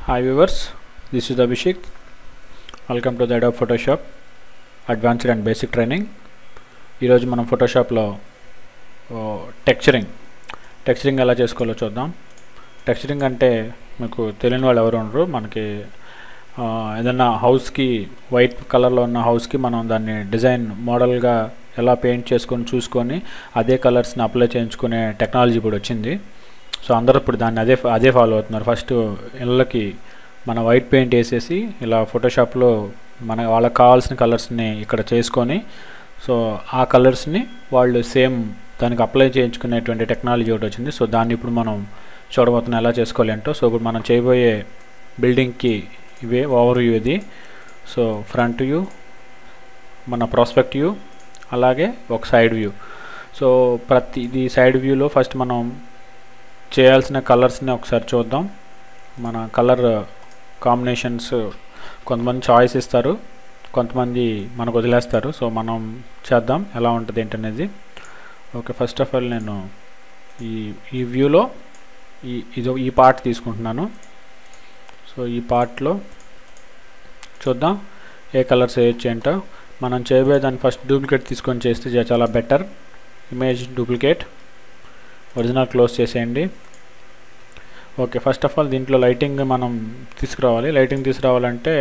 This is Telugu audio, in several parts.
Hi viewers, this is Abhishek. Welcome to the Adobe Photoshop advanced and basic training ఈరోజు మనం ఫోటోషాప్లో టెక్చరింగ్ టెక్చరింగ్ ఎలా చేసుకోవాలో చూద్దాం టెక్చరింగ్ అంటే మీకు తెలియని వాళ్ళు ఎవరు ఉండరు మనకి ఆ, ఏదన్నా హౌస్కి వైట్ కలర్లో ఉన్న హౌస్కి మనం దాన్ని డిజైన్ మోడల్గా ఎలా పెయింట్ చేసుకొని చూసుకొని అదే కలర్స్ని అప్లై చేయించుకునే టెక్నాలజీ ఇప్పుడు వచ్చింది సో అందరూ ఇప్పుడు దాన్ని అదే అదే ఫాలో అవుతున్నారు ఫస్ట్ ఇళ్ళకి మన వైట్ పెయింట్ వేసేసి ఇలా ఫోటోషాప్లో మన వాళ్ళకి కావాల్సిన కలర్స్ని ఇక్కడ చేసుకొని సో ఆ కలర్స్ని వాళ్ళు సేమ్ దానికి అప్లై చేయించుకునేటువంటి టెక్నాలజీ ఒకటి వచ్చింది సో దాన్ని ఇప్పుడు మనం చూడబోతున్నాం ఎలా చేసుకోవాలి అంటో సో ఇప్పుడు మనం చేయబోయే బిల్డింగ్కి ఇవే ఓవర్ వ్యూ ఇది సో ఫ్రంట్ వ్యూ మన ప్రాస్పెక్ట్ వ్యూ అలాగే ఒక సైడ్ వ్యూ సో ప్రతి ఇది సైడ్ వ్యూలో ఫస్ట్ మనం చేయాల్సిన కలర్స్ని ఒకసారి చూద్దాం మన కలర్ కాంబినేషన్స్ కొంతమంది చాయిస్ ఇస్తారు కొంతమంది మనకు వదిలేస్తారు సో మనం చేద్దాం ఎలా ఉంటుంది ఏంటనేది ఓకే ఫస్ట్ ఆఫ్ ఆల్ నేను ఈ ఈ వ్యూలో ఈ ఇది ఈ పార్ట్ తీసుకుంటున్నాను సో ఈ పార్ట్లో చూద్దాం ఏ కలర్స్ వేయచ్చు ఏంటో మనం చేయబోయే దాన్ని ఫస్ట్ డూప్లికేట్ తీసుకొని చేస్తే చా- చాలా better image duplicate original close చేసేయండి ఓకే ఫస్ట్ ఆఫ్ ఆల్ దీంట్లో లైటింగ్ మనం తీసుకురావాలి లైటింగ్ తీసుకురావాలంటే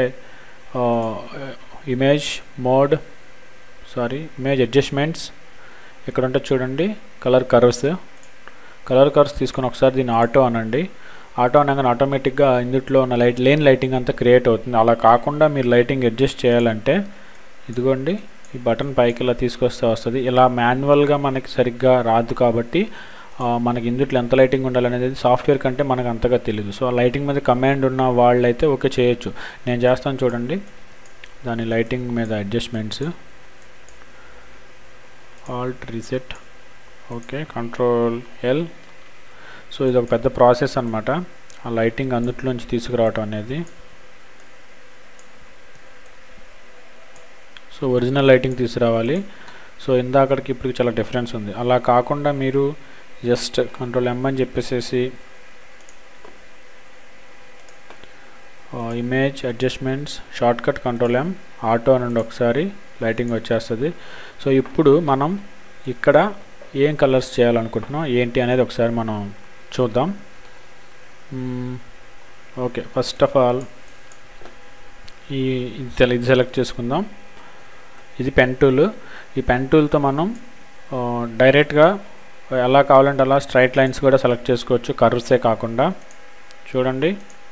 image mode sorry image adjustments ఇక్కడ ఉంటే చూడండి కలర్ కర్వ్స్ కలర్ కర్వ్స్ తీసుకొని ఒకసారి దీన్ని ఆటో అనండి ఆటో అనగానే ఆటోమేటిక్గా ఇందులో ఉన్న లైట్ లేన్ లైటింగ్ అంతా క్రియేట్ అవుతుంది అలా కాకుండా మీరు లైటింగ్ అడ్జస్ట్ చేయాలంటే ఇదిగోండి ఈ బటన్ పైకి ఇలా తీసుకొస్తే వస్తుంది ఇలా మాన్యువల్గా మనకి సరిగ్గా రాదు కాబట్టి ఆ, మనకి ఇందుట్లో ఎంత లైటింగ్ ఉండాలనేది సాఫ్ట్వేర్ కంటే మనకు అంతగా తెలియదు సో ఆ లైటింగ్ మీద కమాండ్ ఉన్న వాళ్ళైతే ఓకే చేయొచ్చు నేను చేస్తాను చూడండి దాని లైటింగ్ మీద adjustments alt reset okay control L so ఇది ఒక పెద్ద ప్రాసెస్ అనమాట ఆ లైటింగ్ అందుట్లోంచి తీసుకురావటం అనేది సో ఒరిజినల్ లైటింగ్ తీసుకురావాలి సో ఇందాకడికి ఇప్పుడు చాలా డిఫరెన్స్ ఉంది అలా కాకుండా మీరు జస్ట్ కంట్రోల్ ఎమ్ అని చెప్పేసేసి image adjustments shortcut control M auto అనండి ఒకసారి లైటింగ్ వచ్చేస్తుంది సో ఇప్పుడు మనం ఇక్కడ ఏం కలర్స్ చేయాలనుకుంటున్నాం ఏంటి అనేది ఒకసారి మనం చూద్దాం ఓకే ఫస్ట్ ఆఫ్ ఆల్ ఈ ఇది తెల- ఇది సెలెక్ట్ చేసుకుందాం ఇది పెన్ టూల్ ఈ పెన్ టూల్తో మనం ఆ, డైరెక్ట్గా ఎలా కావాలంటే అలా స్ట్రైట్ లైన్స్ కూడా సెలెక్ట్ చేసుకోవచ్చు కర్వ్సే కాకుండా చూడండి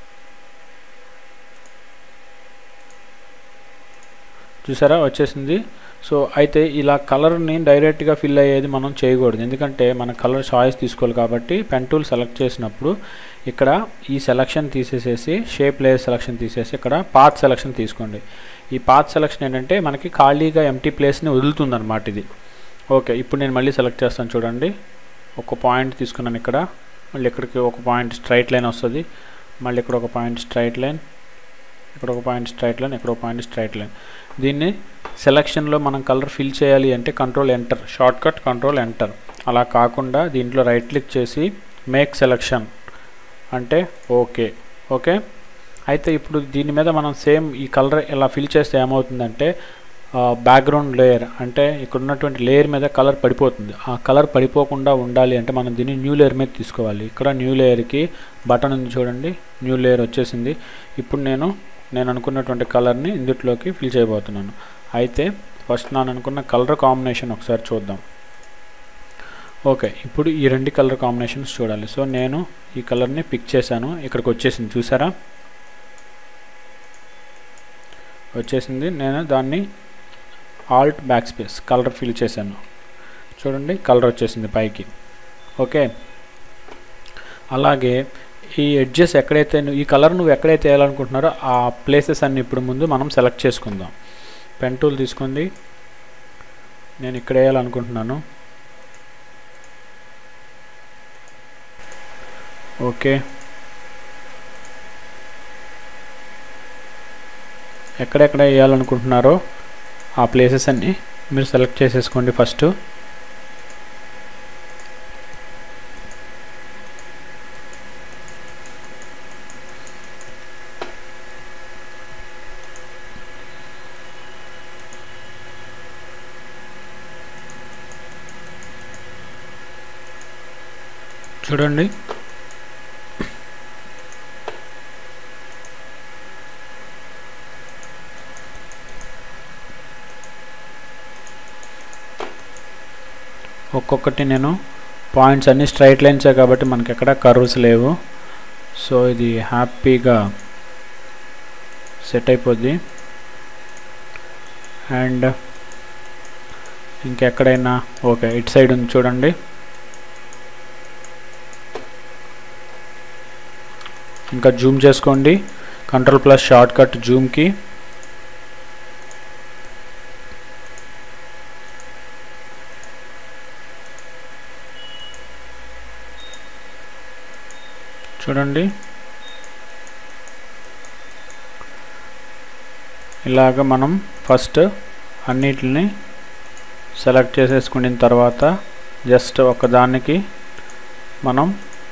చూసారా వచ్చేసింది సో అయితే ఇలా కలర్ని డైరెక్ట్గా ఫిల్ అయ్యేది మనం చేయకూడదు ఎందుకంటే మన కలర్ చాయిస్ తీసుకోవాలి కాబట్టి పెన్ టూల్ సెలెక్ట్ చేసినప్పుడు ఇక్కడ ఈ సెలక్షన్ తీసేసేసి షేప్ లేయర్ సెలక్షన్ తీసేసి ఇక్కడ పాత్ సెలక్షన్ తీసుకోండి ఈ పాత్ సెలక్షన్ ఏంటంటే మనకి ఖాళీగా ఎంటీ ప్లేస్ని వదులుతుంది అనమాట ఇది ఓకే ఇప్పుడు నేను మళ్ళీ సెలెక్ట్ చేస్తాను చూడండి ఒక పాయింట్ తీసుకున్నాను ఇక్కడ మళ్ళీ ఇక్కడికి ఒక పాయింట్ స్ట్రైట్ లైన్ వస్తుంది మళ్ళీ ఇక్కడ ఒక పాయింట్ స్ట్రైట్ లైన్ ఇక్కడ ఒక పాయింట్ స్ట్రైట్ లైన్ ఇక్కడ ఒక పాయింట్ స్ట్రైట్ లైన్ దీన్ని సెలక్షన్లో మనం కలర్ ఫిల్ చేయాలి అంటే control enter shortcut control enter అలా కాకుండా దీంట్లో రైట్ క్లిక్ చేసి మేక్ సెలక్షన్ అంటే ఓకే ఓకే అయితే ఇప్పుడు దీని మీద మనం సేమ్ ఈ కలర్ ఇలా ఫిల్ చేస్తే ఏమవుతుందంటే బ్యాక్గ్రౌండ్ లేయర్ అంటే ఇక్కడ ఉన్నటువంటి లేయర్ మీద కలర్ పడిపోతుంది ఆ కలర్ పడిపోకుండా ఉండాలి అంటే మనం దీన్ని న్యూ లేయర్ మీద తీసుకోవాలి ఇక్కడ న్యూ లేయర్కి బటన్ ఉంది చూడండి న్యూ లేయర్ వచ్చేసింది ఇప్పుడు నేను నేను అనుకున్నటువంటి కలర్ని ఇందుట్లోకి ఫిల్ చేయబోతున్నాను అయితే ఫస్ట్ నేను అనుకున్న కలర్ కాంబినేషన్ ఒకసారి చూద్దాం ఓకే ఇప్పుడు ఈ రెండు కలర్ కాంబినేషన్స్ చూడాలి సో నేను ఈ కలర్ని పిక్ చేశాను ఇక్కడికి వచ్చేసింది చూసారా వచ్చేసింది నేను దాన్ని alt backspace colour fill చేశాను చూడండి కలర్ వచ్చేసింది పైకి ఓకే అలాగే ఈ ఎడ్జెస్ ఎక్కడైతే నువ్వు ఈ కలర్ నువ్వు ఎక్కడైతే వేయాలనుకుంటున్నారో ఆ ప్లేసెస్ అన్ని ఇప్పుడు ముందు మనం సెలెక్ట్ చేసుకుందాం పెన్ టూల్ తీసుకుంది నేను ఇక్కడ వేయాలనుకుంటున్నాను ఓకే ఎక్కడెక్కడ వేయాలనుకుంటున్నారో ఆ ప్లేసెస్ అన్ని మీరు సెలెక్ట్ చేసేసుకోండి ఫస్ట్ చూడండి ఒక్కొక్కటి నేను పాయింట్స్ అన్ని స్ట్రైట్ లైన్సే కాబట్టి మనకి ఎక్కడ కర్వ్స్ లేవు సో ఇది హ్యాపీగా సెట్ అయిపోద్ది అండ్ ఇంకెక్కడైనా ఓకే ఇటు సైడ్ ఉంది చూడండి ఇంకా జూమ్ చేసుకోండి కంట్రోల్ ప్లస్ షార్ట్ కట్ జూమ్కి చూడండి ఇలాగ మనం ఫస్ట్ అన్నిటిని సెలెక్ట్ చేసేసుకున్న తర్వాత జస్ట్ ఒకదానికి మనం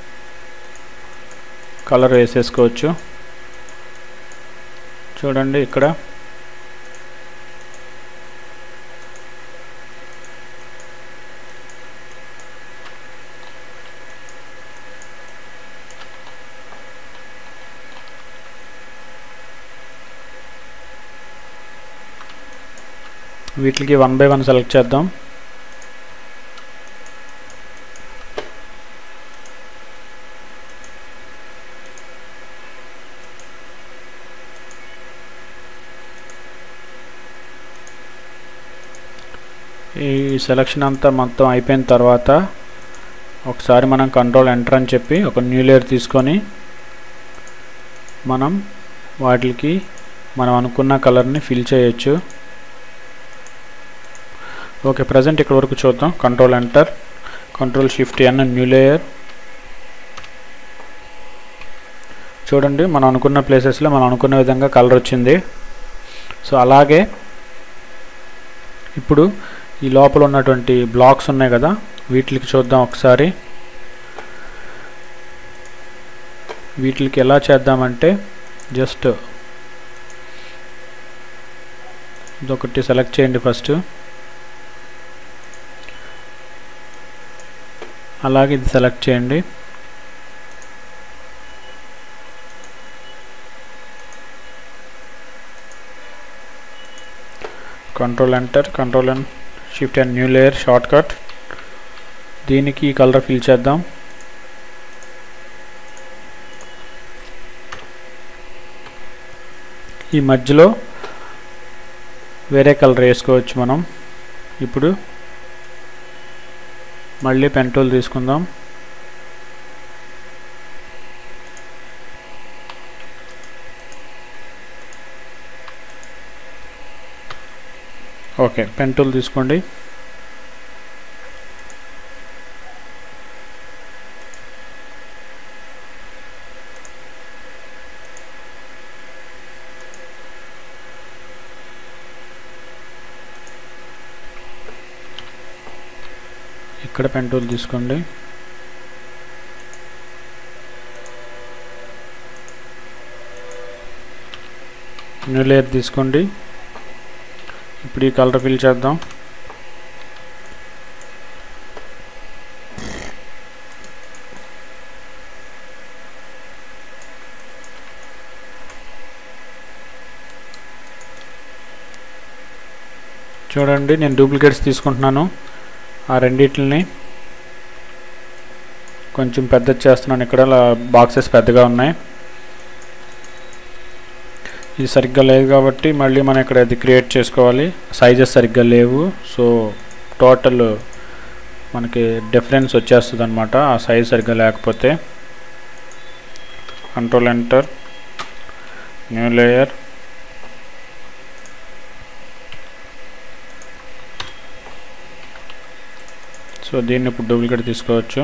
కలర్ వేసేసుకోవచ్చు చూడండి ఇక్కడ వీటికి వన్ బై వన్ సెలెక్ట్ చేద్దాం ఈ సెలక్షన్ అంతా మొత్తం అయిపోయిన తర్వాత ఒకసారి మనం కంట్రోల్ ఎంటర్ అని చెప్పి ఒక న్యూ లేయర్ తీసుకొని మనం వాటికి మనం అనుకున్న కలర్ని ఫిల్ చేయొచ్చు ఓకే ప్రజెంట్ ఇక్కడ వరకు చూద్దాం control enter control shift N new layer చూడండి మనం అనుకున్న ప్లేసెస్లో మనం అనుకున్న విధంగా కలర్ వచ్చింది సో అలాగే ఇప్పుడు ఈ లోపల ఉన్నటువంటి బ్లాక్స్ ఉన్నాయి కదా వీటికి చూద్దాం ఒకసారి వీటికి ఎలా చేద్దామంటే జస్ట్ ఇదొకటి సెలెక్ట్ చేయండి ఫస్ట్ అలాగే ఇది సెలెక్ట్ చేయండి control enter control and shift and new layer shortcut దీనికి ఈ కలర్ ఫిల్ చేద్దాం ఈ మధ్యలో వేరే కలర్ వేసుకోవచ్చు మనం ఇప్పుడు మళ్ళీ పెన్ టూల్ తీసుకుందాం ఓకే పెన్ టూల్ తీసుకోండి ఇక్కడ పెన్ టూల్ తీసుకోండి న్యూ లేయర్ తీసుకోండి ఇప్పుడు ఈ కలర్ ఫిల్ చేద్దాం చూడండి నేను డూప్లికేట్స్ తీసుకుంటున్నాను ఆ రెండిటిని కొంచెం పెద్ద చేస్తున్నాను ఇక్కడ బాక్సెస్ పెద్దగా ఉన్నాయి ఇది సరిగ్గా లేదు కాబట్టి మళ్ళీ మనం ఇక్కడ ఇది క్రియేట్ చేసుకోవాలి సైజెస్ సరిగ్గా లేవు సో టోటల్ మనకి డిఫరెన్స్ వచ్చేస్తుంది అనమాట ఆ సైజ్ సరిగ్గా లేకపోతే control enter new layer so దీన్ని ఇప్పుడు డూప్లికేట్ తీసుకోవచ్చు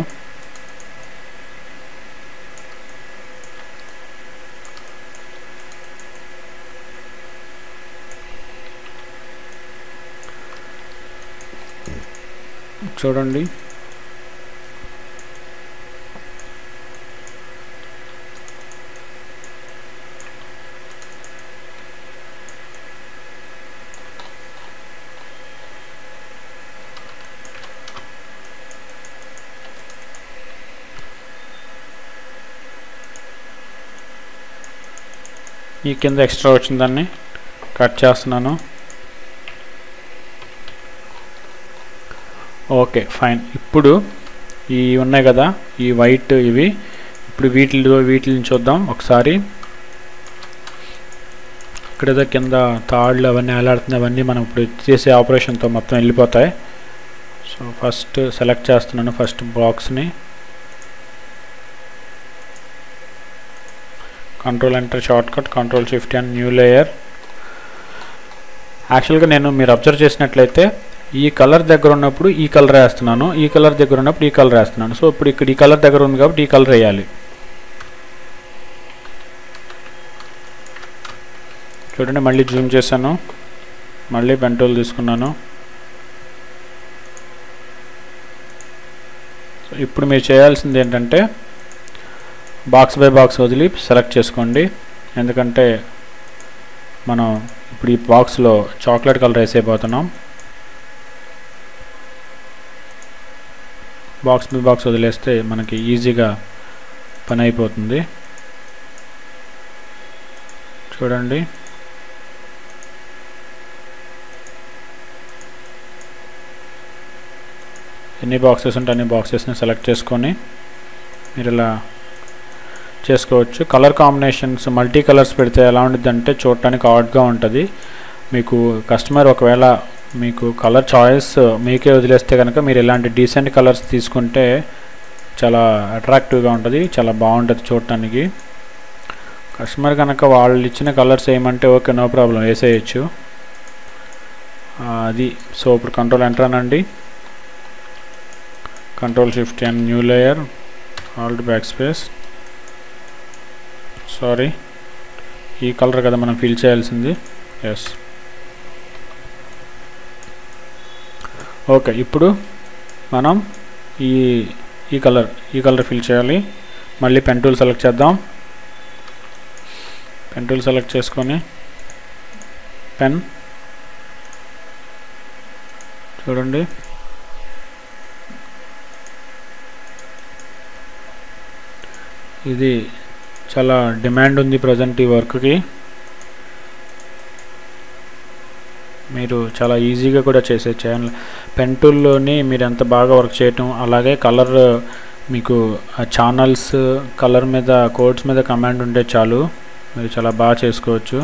చూడండి ఈ కింద ఎక్స్ట్రా వచ్చిన దాన్ని కట్ చేస్తున్నాను ఓకే ఫైన్ ఇప్పుడు ఈ ఉన్నాయి కదా ఈ వైట్ ఇవి ఇప్పుడు వీటిలో వీటిని చూద్దాం ఒకసారి ఇక్కడ ఏదో కింద తాళ్ళు అవన్నీ వేలాడుతున్నాయి అవన్నీ మనం ఇప్పుడు చేసే ఆపరేషన్తో మొత్తం వెళ్ళిపోతాయి సో ఫస్ట్ సెలెక్ట్ చేస్తున్నాను ఫస్ట్ బాక్స్ని control enter shortcut control shift and new layer యాక్చువల్గా నేను మీరు అబ్జర్వ్ చేసినట్లయితే ఈ కలర్ దగ్గర ఉన్నప్పుడు ఈ కలర్ వేస్తున్నాను ఈ కలర్ దగ్గర ఉన్నప్పుడు ఈ కలర్ వేస్తున్నాను సో ఇప్పుడు ఇక్కడ ఈ కలర్ దగ్గర ఉంది కాబట్టి ఈ కలర్ వేయాలి చూడండి మళ్ళీ జూమ్ చేశాను మళ్ళీ పెంటోల్ తీసుకున్నాను సో ఇప్పుడు మీరు చేయాల్సింది ఏంటంటే బాక్స్ బై బాక్స్ వదిలి సెలెక్ట్ చేసుకోండి ఎందుకంటే మనం ఇప్పుడు ఈ బాక్స్లో చాక్లెట్ కలర్ వేసేపోతున్నాం బాక్స్ బై బాక్స్ వదిలేస్తే మనకి ఈజీగా పని అయిపోతుంది చూడండి ఎన్ని బాక్సెస్ ఉంటే అన్ని బాక్సెస్ని సెలెక్ట్ చేసుకొని మీరు ఇలా చేసుకోవచ్చు కలర్ కాంబినేషన్స్ మల్టీ కలర్స్ పెడితే ఎలా ఉంటుంది అంటే చూడటానికి ఆడ్గా ఉంటుంది మీకు కస్టమర్ ఒకవేళ మీకు కలర్ చాయిస్ మీకే వదిలేస్తే కనుక మీరు ఇలాంటి డీసెంట్ కలర్స్ తీసుకుంటే చాలా అట్రాక్టివ్గా ఉంటుంది చాలా బాగుంటుంది చూడటానికి కస్టమర్ కనుక వాళ్ళు ఇచ్చిన కలర్స్ ఏమంటే ఓకే నో ప్రాబ్లం వేసేయచ్చు అది సో ఇప్పుడు కంట్రోల్ ఎంటర్ అనండి control shift and new layer alt backspace sorry ఈ కలర్ కదా మనం ఫిల్ చేయాల్సింది ఎస్ ఓకే ఇప్పుడు మనం ఈ ఈ కలర్ ఈ కలర్ ఫిల్ చేయాలి మళ్ళీ పెన్ టూల్ సెలెక్ట్ చేద్దాం పెన్ టూల్ సెలెక్ట్ చేసుకొని పెన్ చూడండి ఇది చాలా డిమాండ్ ఉంది ప్రజెంట్ ఈ వర్క్కి మీరు చాలా ఈజీగా కూడా చేసే చేయాలి పెన్ టూల్లోని మీరు ఎంత బాగా వర్క్ చేయటం అలాగే కలర్ మీకు ఛానల్స్ కలర్ మీద కోడ్స్ మీద కమాండ్ ఉంటే చాలు మీరు చాలా బాగా చేసుకోవచ్చు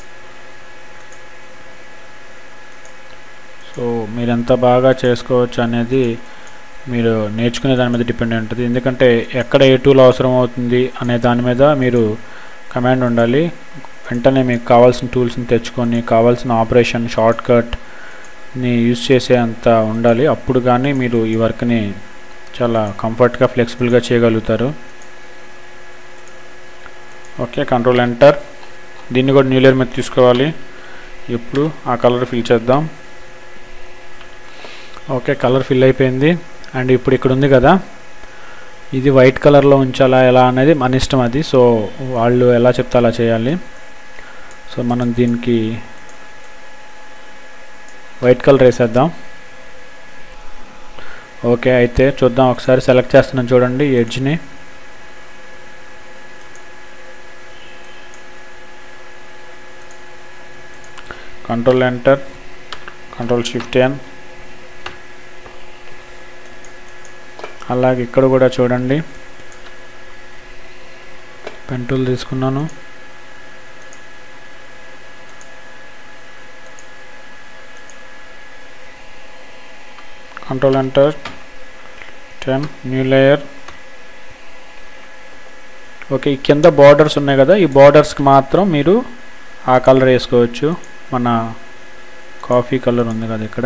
సో మీరు ఎంత బాగా చేసుకోవచ్చు అనేది మీరు నేర్చుకునే దాని మీద డిపెండ్ అయి ఉంటుంది ఎందుకంటే ఎక్కడ ఏ టూల్ అవసరం అవుతుంది అనే దాని మీద మీరు కమాండ్ ఉండాలి వెంటనే మీకు కావాల్సిన టూల్స్ని తెచ్చుకొని కావాల్సిన ఆపరేషన్ షార్ట్ కట్ని యూజ్ చేసే అంత ఉండాలి అప్పుడు కానీ మీరు ఈ వర్క్ని చాలా కంఫర్ట్గా ఫ్లెక్సిబుల్గా చేయగలుగుతారు ఓకే కంట్రోల్ ఎంటర్ దీన్ని కూడా న్యూ లేయర్ మీద తీసుకోవాలి ఇప్పుడు ఆ కలర్ ఫిల్ చేద్దాం ఓకే కలర్ ఫిల్ అయిపోయింది అండ్ ఇప్పుడు ఇక్కడ ఉంది కదా ఇది వైట్ కలర్లో ఉంచాలా ఎలా అనేది మన ఇష్టం అది సో వాళ్ళు ఎలా చెప్తే అలా చేయాలి సో మనం దీనికి వైట్ కలర్ వేసేద్దాం ఓకే అయితే చూద్దాం ఒకసారి సెలెక్ట్ చేస్తున్నాం చూడండి ఎడ్జ్ని control enter control shift N అలాగే ఇక్కడ కూడా చూడండి పెన్ టూల్ తీసుకున్నాను control enter ten new layer okay ఈ కింద బార్డర్స్ ఉన్నాయి కదా ఈ బార్డర్స్కి మాత్రం మీరు ఆ కలర్ వేసుకోవచ్చు మన కాఫీ కలర్ ఉంది కదా ఇక్కడ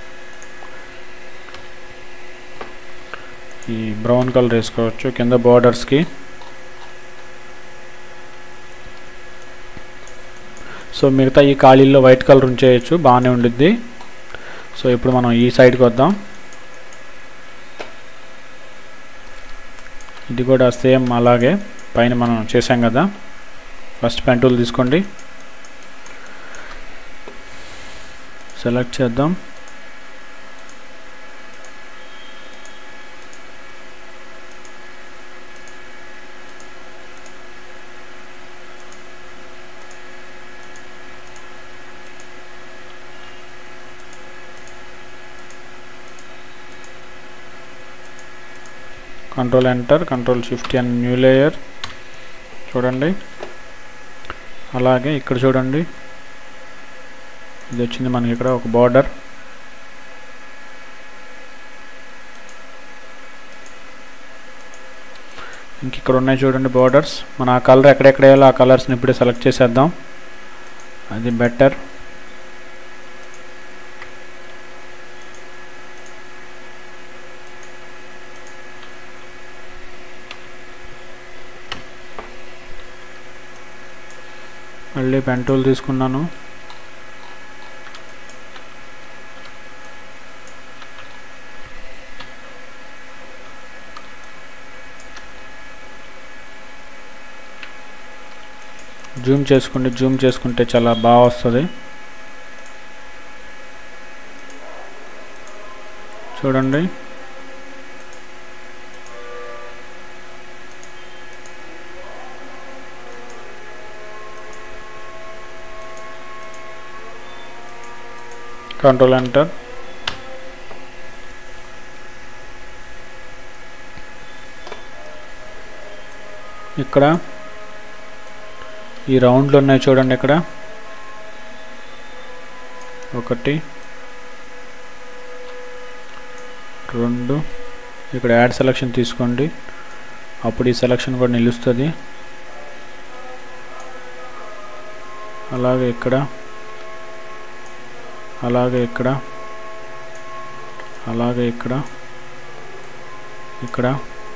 ఈ బ్రౌన్ కలర్ వేసుకోవచ్చు కింద బార్డర్స్కి సో మిగతా ఈ ఖాళీల్లో వైట్ కలర్ ఉంచేయచ్చు బాగానే ఉండిద్ది సో ఇప్పుడు మనం ఈ సైడ్కి వద్దాం ఇది కూడా సేమ్ అలాగే పైన మనం చేసాం కదా ఫస్ట్ పెన్ టూల్ తీసుకోండి సెలెక్ట్ చేద్దాం control enter control shift and new layer చూడండి అలాగే ఇక్కడ చూడండి ఇది వచ్చింది మనకి ఇక్కడ ఒక బార్డర్ ఇంక ఇక్కడ ఉన్నాయి చూడండి బార్డర్స్ మన ఆ కలర్ ఎక్కడెక్కడ వేయాలో ఆ కలర్స్ని ఇప్పుడే సెలెక్ట్ చేసేద్దాం అది బెటర్ మళ్ళీ పెన్ టూల్ తీసుకున్నాను జూమ్ చేసుకోండి జూమ్ చేసుకుంటే చాలా బాగా వస్తుంది చూడండి కంట్రోల్ ఎంటర్ ఇక్కడ ఈ రౌండ్లు ఉన్నాయి చూడండి ఇక్కడ ఒకటి రెండు ఇక్కడ యాడ్ సెలక్షన్ తీసుకోండి అప్పుడు ఈ సెలక్షన్ కూడా నిలుస్తుంది అలాగే ఇక్కడ అలాగే ఇక్కడ అలాగే ఇక్కడ ఇక్కడ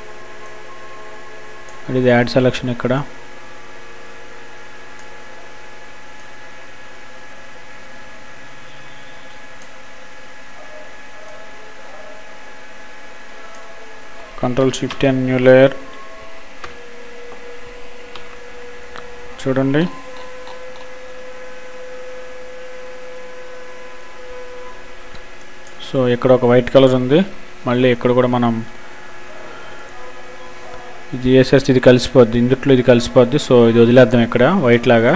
ఇది యాడ్ సెలక్షన్ ఇక్కడ control shift and new layer చూడండి సో ఇక్కడ ఒక వైట్ కలర్ ఉంది మళ్ళీ ఇక్కడ కూడా మనం ఇది వేసేస్తే ఇది కలిసిపోద్ది ఇందుట్లో ఇది కలిసిపోద్ది సో ఇది వదిలేద్దాం ఇక్కడ వైట్ లాగా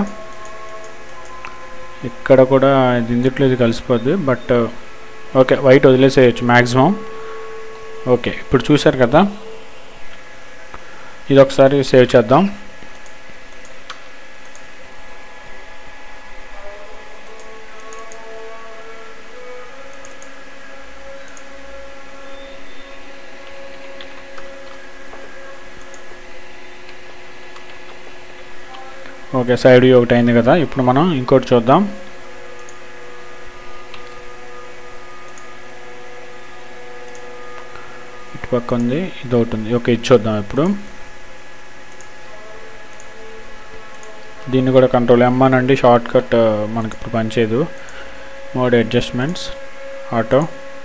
ఇక్కడ కూడా ఇది ఇందుట్లో ఇది కలిసిపోద్ది బట్ ఓకే వైట్ వదిలేసేయచ్చు మ్యాక్సిమం ఓకే ఇప్పుడు చూశారు కదా ఇది ఒకసారి సేవ్ చేద్దాం ఓకే సైడ్ వ్యూ ఒకటి అయింది కదా ఇప్పుడు మనం ఇంకోటి చూద్దాం ఇటు పక్క ఉంది ఇది ఒకటి ఉంది ఓకే ఇది చూద్దాం ఇప్పుడు దీన్ని కూడా కంట్రోల్ ఎమ్ అనండి షార్ట్ కట్ మనకి ఇప్పుడు పనిచేయదు mode adjustments auto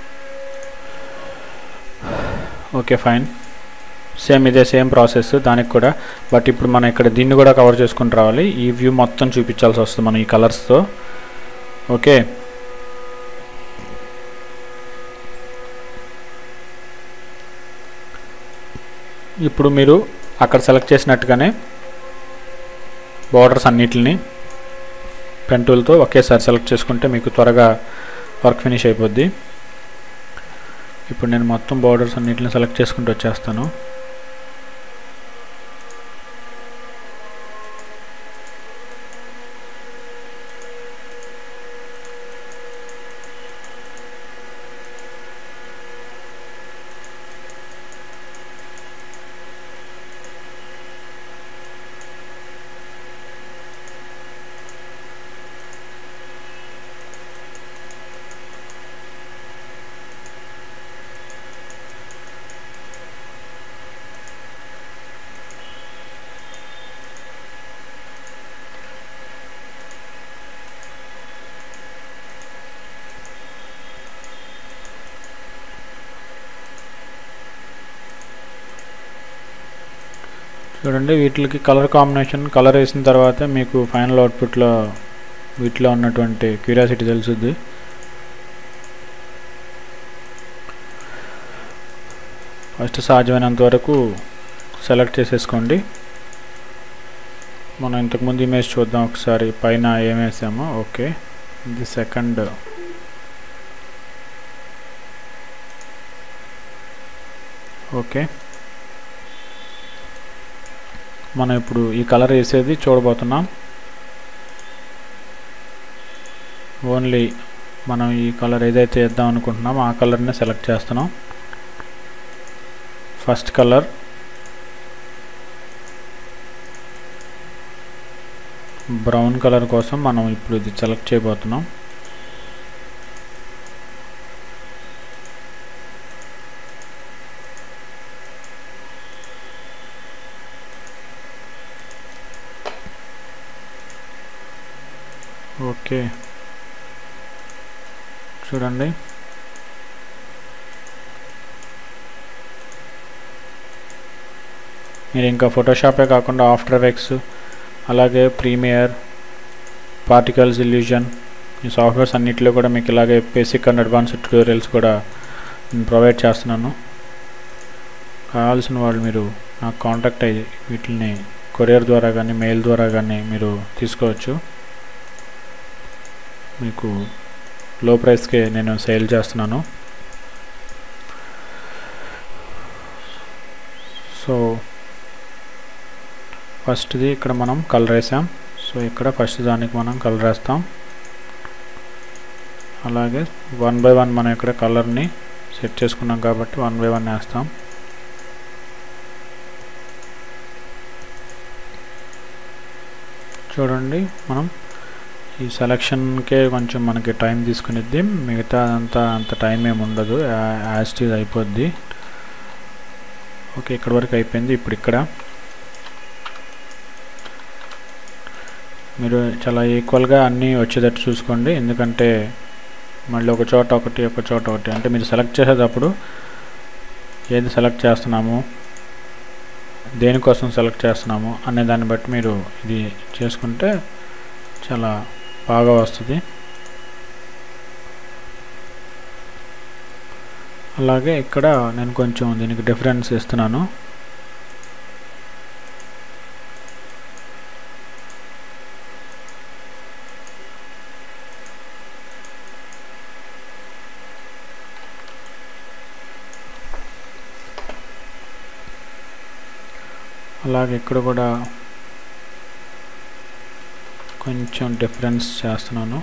okay fine same ఇదే సేమ్ ప్రాసెస్ దానికి కూడా బట్ ఇప్పుడు మనం ఇక్కడ దీన్ని కూడా కవర్ చేసుకుని రావాలి ఈ వ్యూ మొత్తం చూపించాల్సి వస్తుంది మనం ఈ కలర్స్తో ఓకే ఇప్పుడు మీరు అక్కడ సెలెక్ట్ చేసినట్టుగానే బార్డర్స్ అన్నిటిని పెన్ టూల్తో ఒకేసారి సెలెక్ట్ చేసుకుంటే మీకు త్వరగా వర్క్ ఫినిష్ అయిపోద్ది ఇప్పుడు నేను మొత్తం బార్డర్స్ అన్నిటిని సెలెక్ట్ చేసుకుంటూ వచ్చేస్తాను చూడండి వీటికి కలర్ కాంబినేషన్ కలర్ వేసిన తర్వాత మీకు ఫైనల్ అవుట్పుట్లో వీటిలో ఉన్నటువంటి క్యూరియాసిటీ తెలుసుద్ది ఫస్ట్ సాధ్యమైనంత వరకు సెలెక్ట్ చేసేసుకోండి మనం ఇంతకుముందు ఇమేజ్ చూద్దాం ఒకసారి పైన ఏం వేసామో ఓకే ఇది సెకండ్ ఓకే మనం ఇప్పుడు ఈ కలర్ వేసేది చూడబోతున్నాం ఓన్లీ మనం ఈ కలర్ ఏదైతే వేద్దాం అనుకుంటున్నామో ఆ కలర్ని సెలెక్ట్ చేస్తున్నాం ఫస్ట్ కలర్ బ్రౌన్ కలర్ కోసం మనం ఇప్పుడు ఇది సెలెక్ట్ చేయబోతున్నాం ఓకే చూడండి మీరు ఇంకా ఫోటోషాపే కాకుండా ఆఫ్టర్ ఎఫెక్ట్స్ అలాగే ప్రీమియర్ పార్టికల్స్ ఇల్యూజన్ ఈ సాఫ్ట్వేర్స్ అన్నింటిలో కూడా మీకు ఇలాగే బేసిక్ అండ్ అడ్వాన్స్డ్ ట్యూటోరియల్స్ కూడా నేను ప్రొవైడ్ చేస్తున్నాను కావాల్సిన వాళ్ళు మీరు నాకు కాంటాక్ట్ అయ్యి వీటిని కొరియర్ ద్వారా కానీ మెయిల్ ద్వారా కానీ మీరు తీసుకోవచ్చు మీకు లో ప్రైస్కే నేను సేల్ చేస్తున్నాను సో ఫస్ట్ది ఇక్కడ మనం కలర్ వేసాం సో ఇక్కడ ఫస్ట్ దానికి మనం కలర్ వేస్తాం అలాగే వన్ బై వన్ మనం ఇక్కడ కలర్ని సెట్ చేసుకున్నాం కాబట్టి వన్ బై వన్ వేస్తాం చూడండి మనం ఈ సెలక్షన్కే కొంచెం మనకి టైం తీసుకునిద్ది మిగతా అంతా అంత టైం ఏమి ఉండదు యాస్టీజ్ అయిపోద్ది ఓకే ఇక్కడ వరకు అయిపోయింది ఇప్పుడు ఇక్కడ మీరు చాలా ఈక్వల్గా అన్నీ వచ్చేటట్టు చూసుకోండి ఎందుకంటే మళ్ళీ ఒక చోట ఒకటి ఒక చోట ఒకటి అంటే మీరు సెలెక్ట్ చేసేటప్పుడు ఏది సెలెక్ట్ చేస్తున్నాము దేనికోసం సెలెక్ట్ చేస్తున్నాము అనే దాన్ని బట్టి మీరు ఇది చేసుకుంటే చాలా బాగా వస్తుంది అలాగే ఇక్కడ నేను కొంచెం దీనికి డిఫరెన్స్ ఇస్తున్నాను అలాగే ఇక్కడ కూడా కొంచెం డిఫరెన్స్ చేస్తున్నాను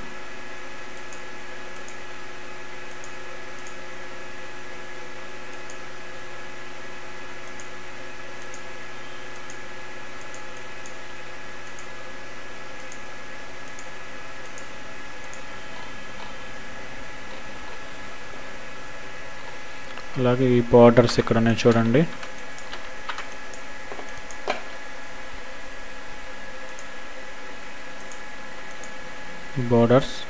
అలాగే ఈ బార్డర్స్ ఇక్కడ ఉన్నాయి చూడండి బోర్డర్స్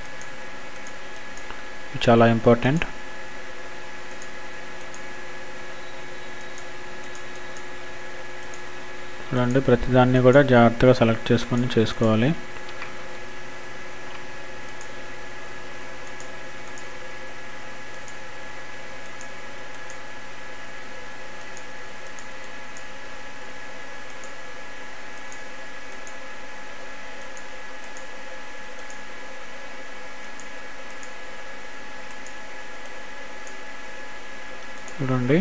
చాలా ఇంపార్టెంట్ చూడండి ప్రతిదాన్ని కూడా జాగ్రత్తగా సెలెక్ట్ చేసుకొని చేసుకోవాలి చూడండి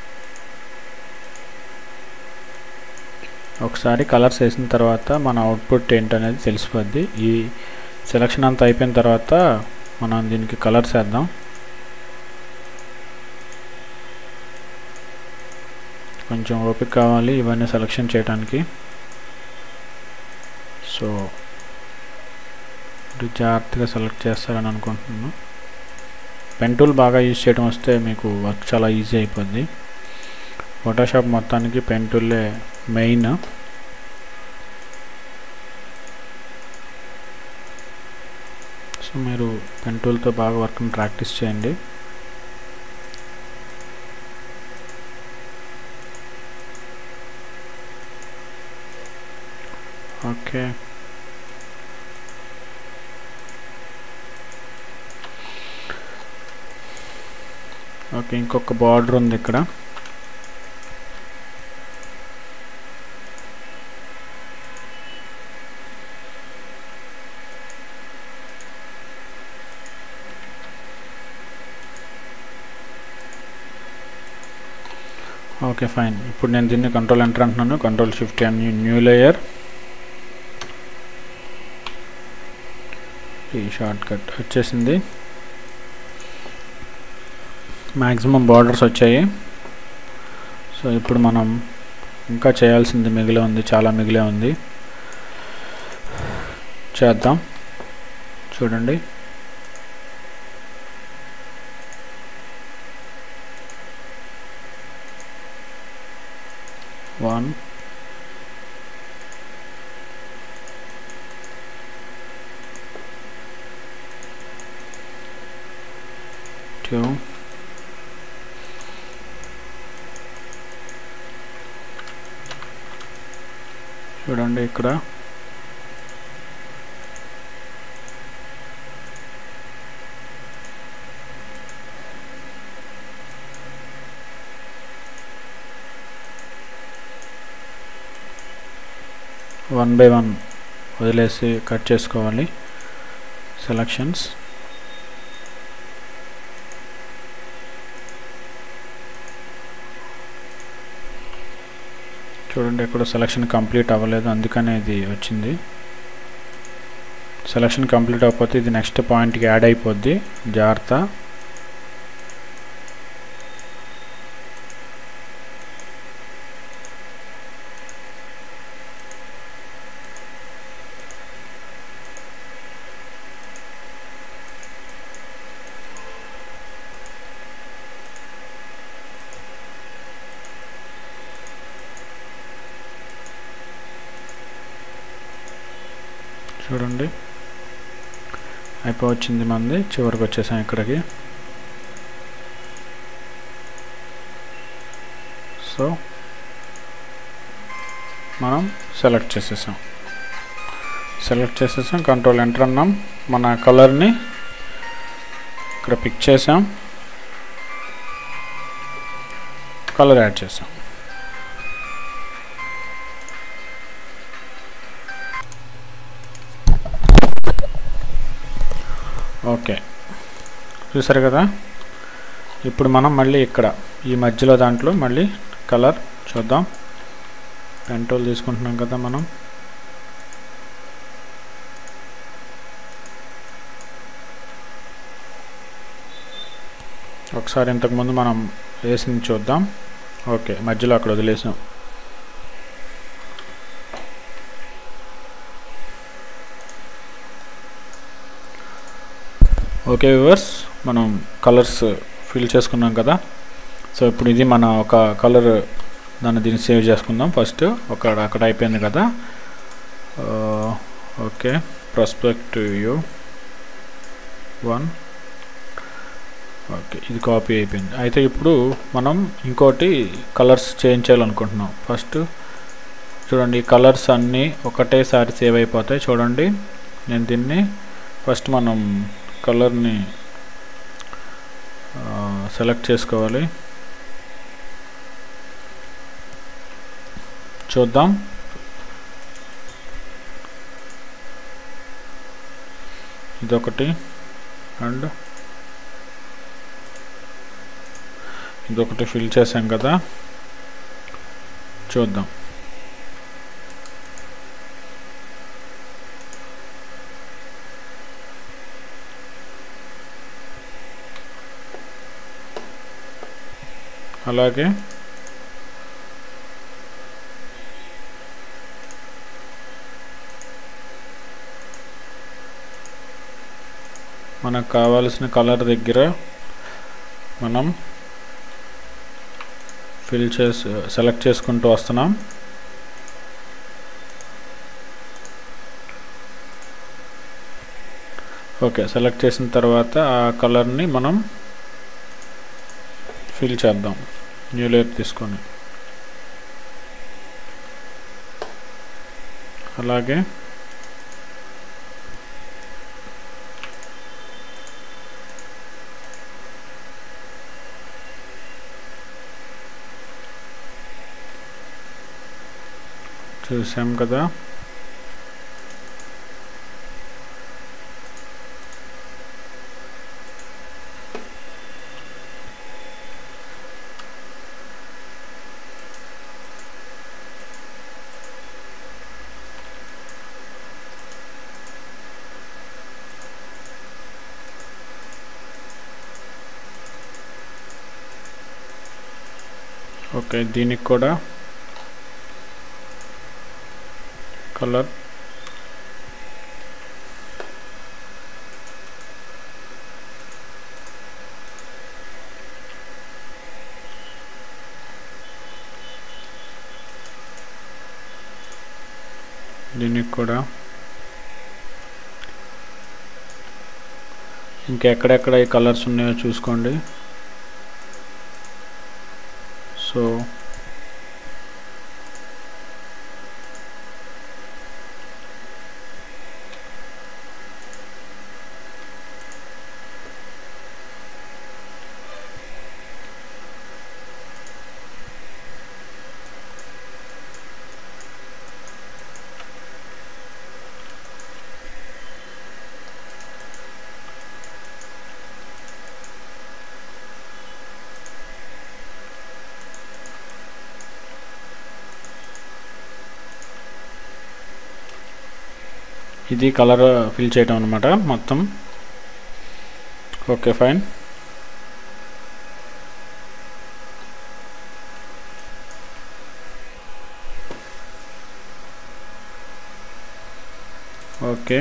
ఒకసారి కలర్స్ వేసిన తర్వాత మన అవుట్పుట్ ఏంటనేది తెలిసిపోద్ది ఈ సెలక్షన్ అంతా అయిపోయిన తర్వాత మనం దీనికి కలర్స్ వేద్దాం కొంచెం ఓపిక కావాలి ఇవన్నీ సెలక్షన్ చేయడానికి సో జాగ్రత్తగా సెలెక్ట్ చేస్తారని అనుకుంటున్నాను పెన్ టూల్ బాగా యూజ్ చేయడం వస్తే మీకు వర్క్ చాలా ఈజీ అయిపోద్ది ఫోటోషాప్ మొత్తానికి పెన్ టూల్లే మెయిన్ సో మీరు పెన్ టూల్తో బాగా వర్క్ని ప్రాక్టీస్ చేయండి ఓకే ఓకే ఇంకొక బార్డర్ ఉంది ఇక్కడ ఓకే ఫైన్ ఇప్పుడు నేను దీన్ని కంట్రోల్ ఎంటర్ అంటున్నాను control shift and new layer ఈ షార్ట్ కట్ వచ్చేసింది మ్యాక్సిమం బార్డర్స్ వచ్చాయి సో ఇప్పుడు మనం ఇంకా చేయాల్సింది మిగిలే ఉంది చాలా మిగిలే ఉంది చేద్దాం చూడండి వన్ టూ చూడండి ఇక్కడ వన్ బై వన్ వదిలేసి కట్ చేసుకోవాలి సెలక్షన్స్ చూడండి ఇక్కడ సెలక్షన్ కంప్లీట్ అవ్వలేదు అందుకనే ఇది వచ్చింది సెలక్షన్ కంప్లీట్ అవ్వకపోతే ఇది నెక్స్ట్ పాయింట్కి యాడ్ అయిపోద్ది జాగ్రత్త చూడండి అయిపోవచ్చింది మంది చివరికి వచ్చేసాం ఇక్కడికి సో మనం సెలెక్ట్ చేసేసాం సెలెక్ట్ చేసేసాం కంట్రోల్ ఎంటర్ అన్నాం మన కలర్ని ఇక్కడ పిక్ చేసాం కలర్ యాడ్ చేసాం ఓకే చూసారు కదా ఇప్పుడు మనం మళ్ళీ ఇక్కడ ఈ మధ్యలో దాంట్లో మళ్ళీ కలర్ చూద్దాం పెంటోల్ తీసుకుంటున్నాం కదా మనం ఒకసారి ఇంతకుముందు మనం వేసింది చూద్దాం ఓకే మధ్యలో అక్కడ వదిలేసాం ఓకే వ్యూవర్స్ మనం కలర్స్ ఫిల్ చేసుకున్నాం కదా సో ఇప్పుడు ఇది మన ఒక కలర్ దాన్ని దీన్ని సేవ్ చేసుకుందాం ఫస్ట్ ఒక అక్కడ అయిపోయింది కదా ఓకే ప్రాస్పెక్ట్ యూ వన్ ఓకే ఇది కాపీ అయిపోయింది అయితే ఇప్పుడు మనం ఇంకోటి కలర్స్ చేంజ్ చేయాలనుకుంటున్నాం ఫస్ట్ చూడండి ఈ కలర్స్ అన్నీ ఒకటేసారి సేవ్ అయిపోతాయి చూడండి నేను దీన్ని ఫస్ట్ మనం కలర్ని సెలెక్ట్ చేసుకోవాలి చూద్దాం ఇదొకటి అండ్ ఇదొకటి ఫిల్ చేసాం కదా చూద్దాం అలాగే మనకు కావాల్సిన కలర్ దగ్గర మనం ఫిల్ చేసి సెలెక్ట్ చేసుకుంటూ వస్తున్నాం ఓకే సెలెక్ట్ చేసిన తర్వాత ఆ కలర్ని మనం ఫిల్ చేద్దాం న్యూ లేయర్ తీసుకొని అలాగే చూసాం కదా ఓకే దీనికి కూడా కలర్ దీనికి కూడా ఇంకెక్కడెక్కడ ఈ కలర్స్ ఉన్నాయో చూసుకోండి సో ఇది కలర్ ఫిల్ చేయటం అనమాట మొత్తం ఓకే ఫైన్ ఓకే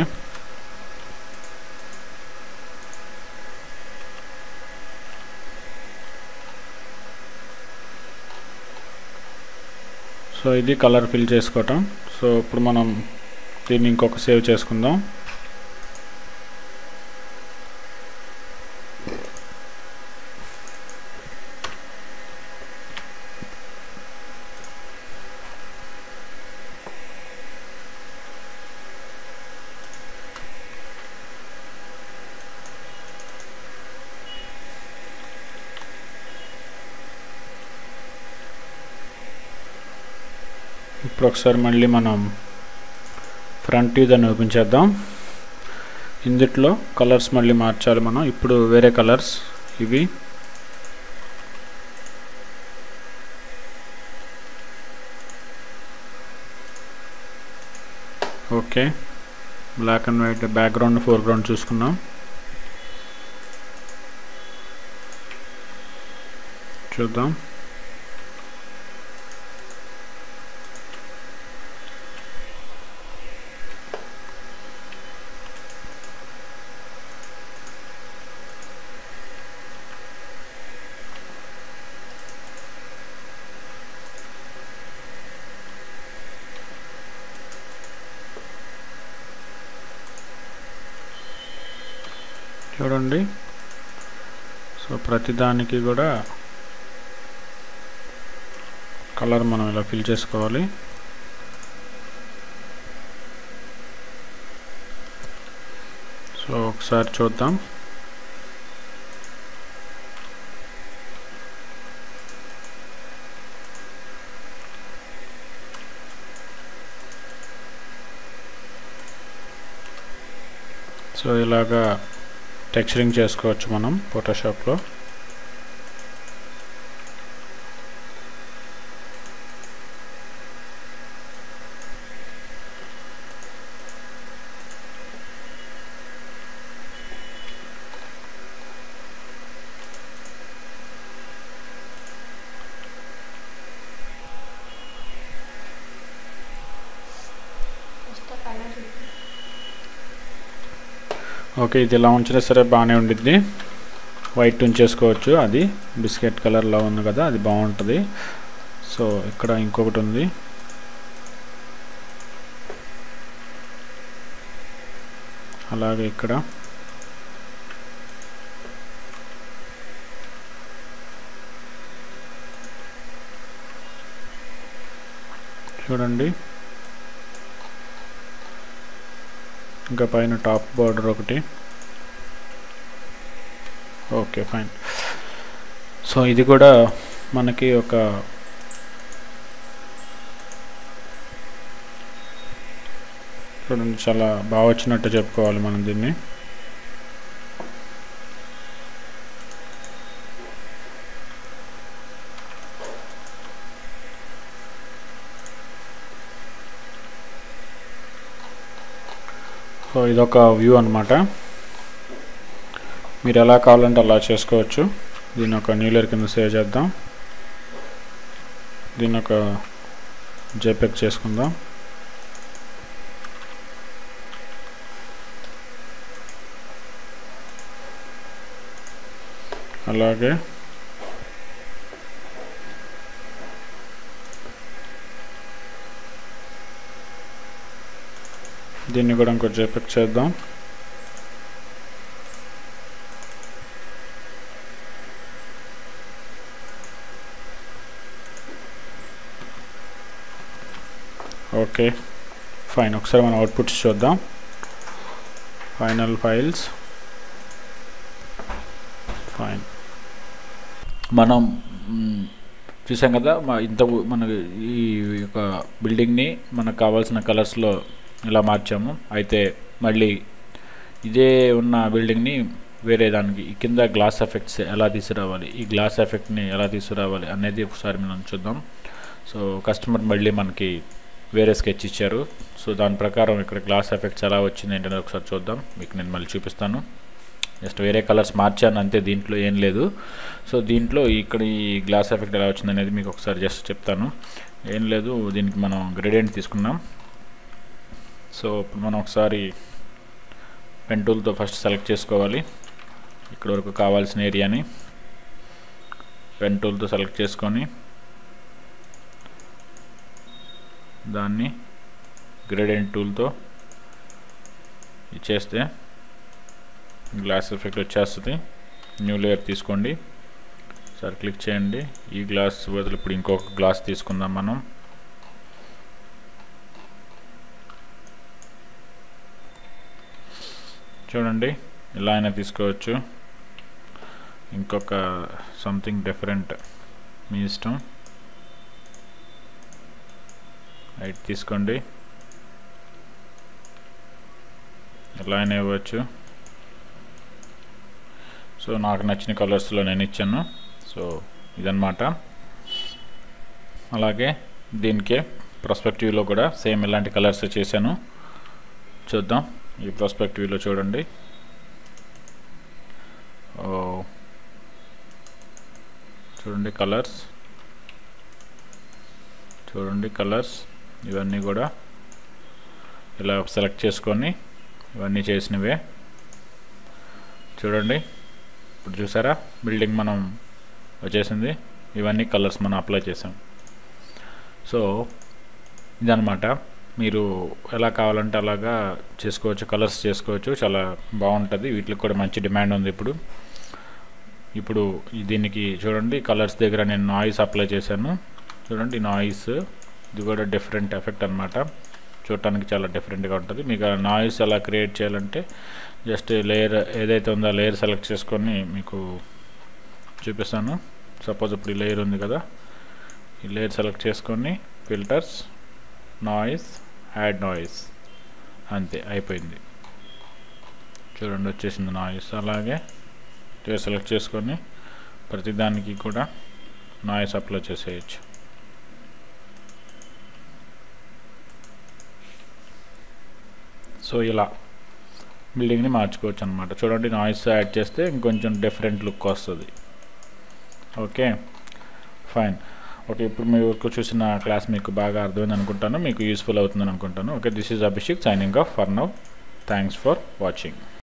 సో ఇది కలర్ ఫిల్ చేసుకోవటం సో ఇప్పుడు మనం దీన్ని ఇంకొక సేవ్ చేసుకుందాం ఇప్పుడు ఒకసారి మళ్ళీ మనం ఫ్రంట్ వ్యూ దాన్ని ఓపెన్ చేద్దాం ఇందుట్లో కలర్స్ మళ్ళీ మార్చాలి మనం ఇప్పుడు వేరే కలర్స్ ఇవి okay black and white background foreground చూసుకున్నాం చూద్దాం చూడండి సో ప్రతిదానికి కూడా కలర్ మనం ఇలా ఫిల్ చేసుకోవాలి సో ఒకసారి చూద్దాం సో ఇలాగా టెక్చరింగ్ చేసుకోవచ్చు మనం ఫోటోషాప్లో ఓకే ఇది ఇలా ఉంచినా సరే బాగానే ఉండిద్ది వైట్ ఉంచేసుకోవచ్చు అది బిస్కెట్ కలర్లో ఉంది కదా అది బాగుంటుంది సో ఇక్కడ ఇంకొకటి ఉంది అలాగే ఇక్కడ చూడండి ఇంకా పైన టాప్ బార్డర్ ఒకటి ఓకే ఫైన్ సో ఇది కూడా మనకి ఒక చూడండి చాలా బాగా వచ్చినట్టు చెప్పుకోవాలి మనం దీన్ని సో ఇదొక వ్యూ అనమాట మీరు ఎలా కావాలంటే అలా చేసుకోవచ్చు దీన్ని ఒక న్యూ ఇయర్ కింద సేవ్ చేద్దాం దీన్ని ఒక జేపెక్ చేసుకుందాం అలాగే దీన్ని కూడా ఇంకో జేపెక్ చేద్దాం ఓకే ఫైన్ ఒకసారి మనం అవుట్పుట్స్ చూద్దాం ఫైనల్ ఫైల్స్ ఫైన్ మనం మ్, చూసాం కదా మా ఇంత మన ఈ యొక్క బిల్డింగ్ని మనకు కావాల్సిన కలర్స్లో ఇలా మార్చాము అయితే మళ్ళీ ఇదే ఉన్న బిల్డింగ్ని వేరే దానికి ఈ కింద గ్లాస్ ఎఫెక్ట్స్ ఎలా తీసుకురావాలి ఈ గ్లాస్ ఎఫెక్ట్ని ఎలా తీసుకురావాలి అనేది ఒకసారి మనం చూద్దాం సో కస్టమర్ మళ్ళీ మనకి వేరే స్కెచ్ ఇచ్చారు సో దాని ప్రకారం ఇక్కడ గ్లాస్ ఎఫెక్ట్స్ ఎలా వచ్చింది ఏంటనేది ఒకసారి చూద్దాం మీకు నేను మళ్ళీ చూపిస్తాను జస్ట్ వేరే కలర్స్ మార్చాను అంతే దీంట్లో ఏం లేదు సో దీంట్లో ఇక్కడ ఈ గ్లాస్ ఎఫెక్ట్ ఎలా వచ్చింది అనేది మీకు ఒకసారి జస్ట్ చెప్తాను ఏం లేదు దీనికి మనం గ్రేడియంట్ తీసుకున్నాం సో ఇప్పుడు మనం ఒకసారి పెన్ టూల్తో ఫస్ట్ సెలెక్ట్ చేసుకోవాలి ఇక్కడ వరకు కావాల్సిన ఏరియాని పెన్ టూల్తో సెలెక్ట్ చేసుకొని దాన్ని గ్రేడియంట్ టూల్తో ఇచ్చేస్తే గ్లాస్ ఎఫెక్ట్ వచ్చేస్తుంది న్యూ లేయర్ తీసుకోండి సరే క్లిక్ చేయండి ఈ గ్లాస్ బదులు ఇప్పుడు ఇంకొక గ్లాస్ తీసుకుందాం మనం చూడండి ఇలా అయినా తీసుకోవచ్చు ఇంకొక సంథింగ్ డిఫరెంట్ మీ ఇష్టం రైట్ తీసుకోండి ఎలా అయినా ఇవ్వచ్చు సో నాకు నచ్చిన కలర్స్లో నేను ఇచ్చాను సో ఇదన్నమాట అలాగే దీనికే ప్రాస్పెక్టివ్లో కూడా సేమ్ ఇలాంటి కలర్స్ చేశాను చూద్దాం ఈ ప్రాస్పెక్టివ్లో చూడండి ఓ చూడండి కలర్స్ చూడండి కలర్స్ ఇవన్నీ కూడా ఇలా సెలెక్ట్ చేసుకొని ఇవన్నీ చేసినవే చూడండి ఇప్పుడు చూసారా బిల్డింగ్ మనం వచ్చేసింది ఇవన్నీ కలర్స్ మనం అప్లై చేసాం సో ఇదనమాట మీరు ఎలా కావాలంటే అలాగా చేసుకోవచ్చు కలర్స్ చేసుకోవచ్చు చాలా బాగుంటుంది వీటికి కూడా మంచి డిమాండ్ ఉంది ఇప్పుడు ఇప్పుడు ఈ దీనికి చూడండి కలర్స్ దగ్గర నేను నాయిస్ అప్లై చేశాను చూడండి నాయిస్ ఇది కూడా డిఫరెంట్ ఎఫెక్ట్ అనమాట చూడటానికి చాలా డిఫరెంట్గా ఉంటుంది మీకు ఆ నాయిస్ ఎలా క్రియేట్ చేయాలంటే జస్ట్ లేయర్ ఏదైతే ఉందో ఆ లేయర్ సెలెక్ట్ చేసుకొని మీకు చూపిస్తాను సపోజ్ ఇప్పుడు ఈ లేయర్ ఉంది కదా ఈ లేయర్ సెలెక్ట్ చేసుకొని ఫిల్టర్స్ నాయిస్ యాడ్ నాయిస్ అంతే అయిపోయింది చూడండి వచ్చేసింది నాయిస్ అలాగే లేయర్ సెలెక్ట్ చేసుకొని ప్రతిదానికి కూడా నాయిస్ అప్లై చేసేయచ్చు సో ఇలా బిల్డింగ్ని మార్చుకోవచ్చు అనమాట చూడండి నాయిస్ యాడ్ చేస్తే ఇంకొంచెం డిఫరెంట్ లుక్ వస్తుంది ఓకే ఫైన్ ఓకే ఇప్పుడు మీరు చూసిన క్లాస్ మీకు బాగా అర్థమైంది అనుకుంటాను మీకు యూస్ఫుల్ అవుతుందని అనుకుంటాను okay this is Abhishek signing off for now thanks for watching